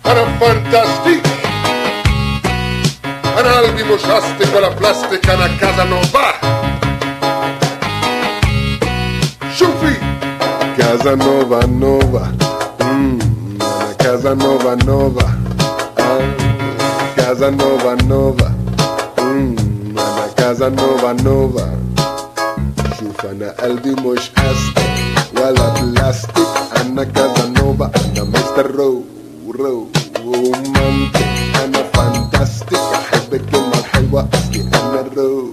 انا فانتاستيك انا قلبي مش استك ولا بلاستيك انا كازانوفا شوفي كازانوفا نوفا مم، انا كازانوفا نوفا آه، كازانوفا نوفا مم، انا كازانوفا نوفا شوف انا قلبي مش استك ولا بلاستيك انا كازانوفا انا مستر رو رو رومانتك انا فانتاستيك احب الكلمه الحلوه اصلي انا رو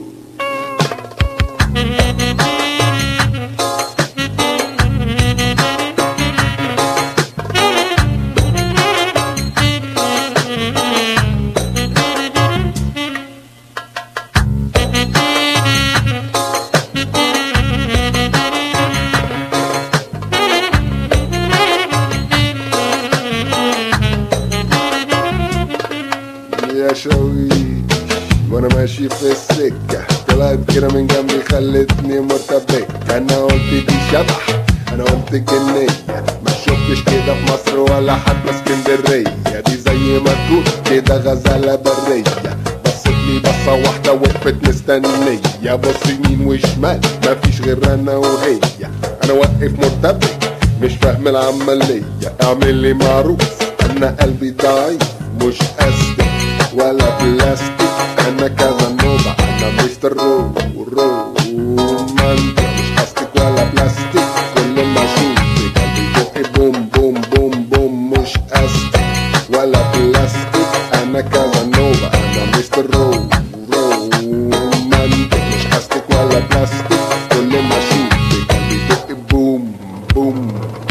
يا شوي وانا ماشي في السكة طلعت كده من جنبي خلتني مرتبك انا قلت دي شبح انا قلت جنية ما شفتش كده في مصر ولا حتى اسكندرية دي زي ما تقول كده غزالة برية بصت لي بصة واحدة وقفت مستنية بص يمين وشمال مفيش غير انا وهي انا واقف مرتبك مش فاهم العملية اعمل لي معروف انا قلبي ضعيف مش قصدي ولا بلاستيك انا كازانوفا انا مستر رو رو رومانتك مش قصدك ولا بلاستيك كل ما اشوفك قلبي بقي بوم بوم بوم بوم مش قصدي ولا بلاستيك انا كازانوفا انا مستر رو رو رومانتك مش قصدك ولا بلاستيك كل ما اشوفك قلبي بقي بوم بوم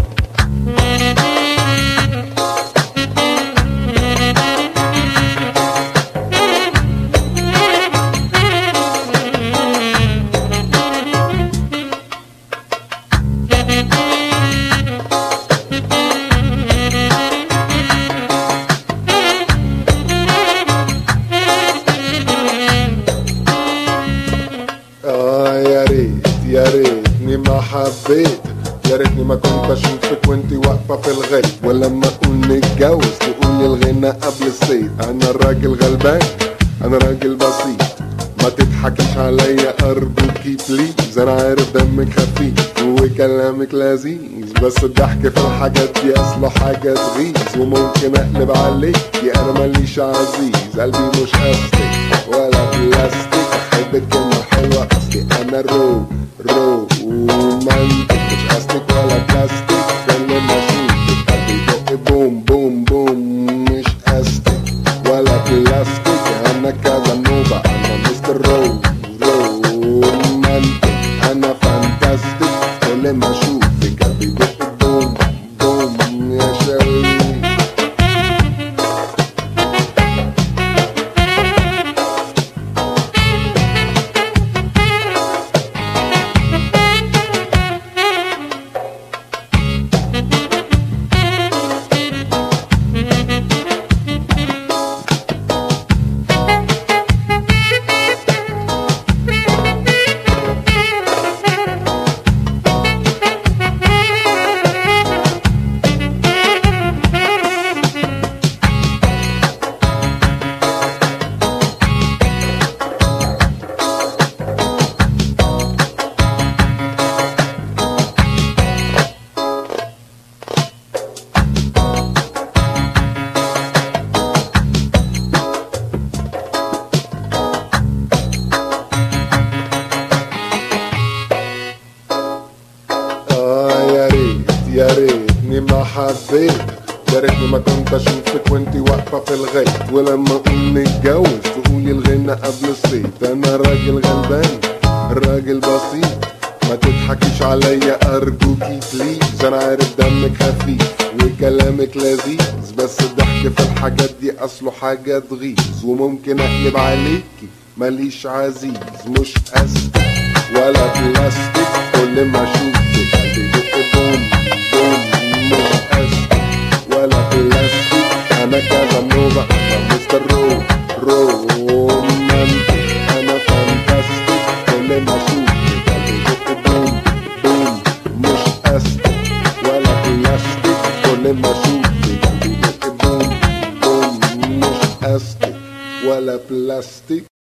اه يا ريت يا ريتني ما حبيت يا ريتني ما كنت اشوفك وانتي واقفة في الغيط ولما اقول نتجوز تقولي الغنى قبل الصيد انا الراجل غلبان انا راجل بسيط ما تضحكيش عليا ارجوكي بليز انا عارف دمك خفيف وكلامك لذيذ بس الضحك في الحاجات دي اصله حاجة تغيظ وممكن اقلب عليكي انا ماليش عزيز قلبي مش قصدك ولا بلاستيك احب الكلمة حلوة اصلي انا رو رو رومانتك مش قصدك ولا بلاستيك كل ما اشوفك قلبي بقي بوم بوم بوم مش قصدك ولا بلاستيك انا كازانوفا انا مستر رو رو رومانتك انا فانتاستيك كل ما اشوفك قلبي بقي بوم بوم يا شوي آه يا ريت يا ريتني ما حبيت يا ريتني ما كنت اشوفك وانتي واقفة في الغيط ولما اقول نتجوز تقولي الغنى قبل الصيت انا راجل غلبان راجل بسيط ما تضحكيش عليا ارجوكي بليز انا عارف دمك خفيف وكلامك لذيذ بس الضحك في الحاجات دي اصله حاجة تغيظ وممكن اقلب عليكي ماليش عزيز مش قصدي ولا بلاستيك كل ما اشوفك قلبي يدق بوم بوم مش قصدي ولا بلاستيك انا كازانوفا انا مستر رو رو رومانتك انا فانتاستيك كل ما اشوفك قلبي يدق بوم بوم مش قصدي ولا بلاستيك كل ما اشوفك قلبي يدق بوم استك ولا بلاستيك